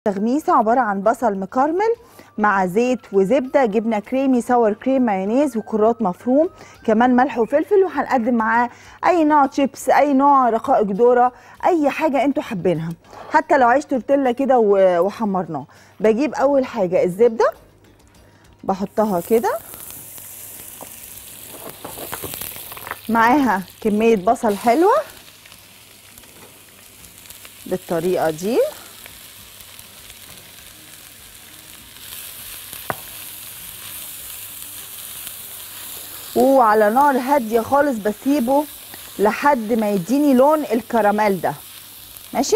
تغميسه عباره عن بصل مكرمل مع زيت وزبده جبنه كريمي ساور كريم مايونيز وكرات مفروم كمان ملح وفلفل وهنقدم معاه اي نوع شيبس اي نوع رقائق ذره اي حاجه انتوا حابينها حتى لو عيش تورتيلا كده و- وحمرناه بجيب اول حاجه الزبده بحطها كده معاها كميه بصل حلوه بالطريقه دي وعلى نار هاديه خالص بسيبه لحد ما يديني لون الكراميل ده ماشي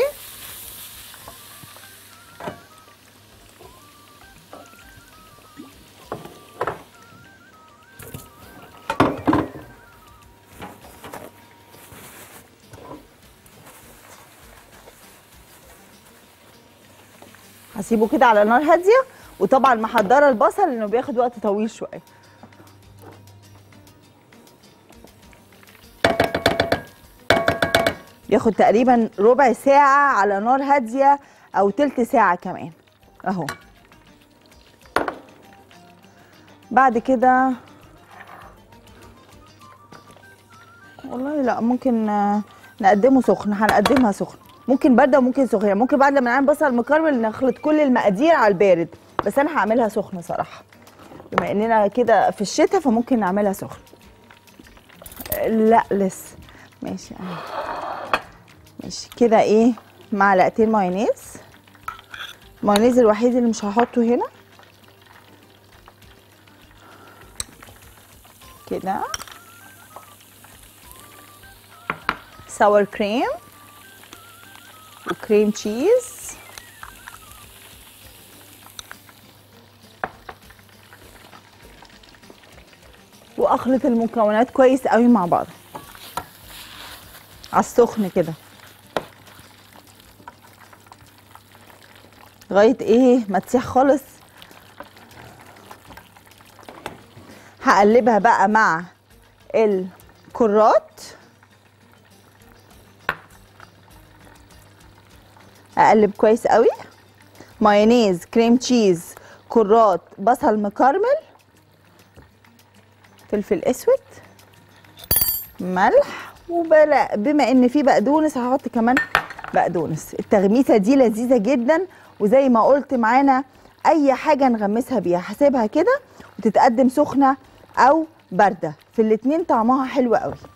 هسيبه كده على نار هاديه وطبعا محضره البصل لانه بياخد وقت طويل شويه ياخد تقريبا ربع ساعة على نار هادية أو تلت ساعة كمان أهو بعد كده والله لا ممكن آه، نقدمه سخن هنقدمها سخن ممكن باردة وممكن سخنة ممكن بعد ما نعمل بصل مكرمل نخلط كل المقادير على البارد بس أنا هعملها سخنة صراحة بما إننا كده في الشتاء فممكن نعملها سخن لا لسه ماشي أهو ماشي كده ايه معلقتين مايونيز المايونيز الوحيد اللي مش هحطه هنا كده ساور كريم وكريم تشيز واخلط المكونات كويس قوي مع بعض على السخن كده لغايه ايه ما تسيح خالص هقلبها بقى مع الكرات اقلب كويس قوي مايونيز كريم تشيز كرات بصل مكرمل فلفل اسود ملح وبلا بما ان في بقدونس هحط كمان بقدونس التغميسه دي لذيذه جدا وزي ما قلت معانا اي حاجه نغمسها بيها هسيبها كده وتتقدم سخنه او بارده في الاتنين طعمها حلو قوي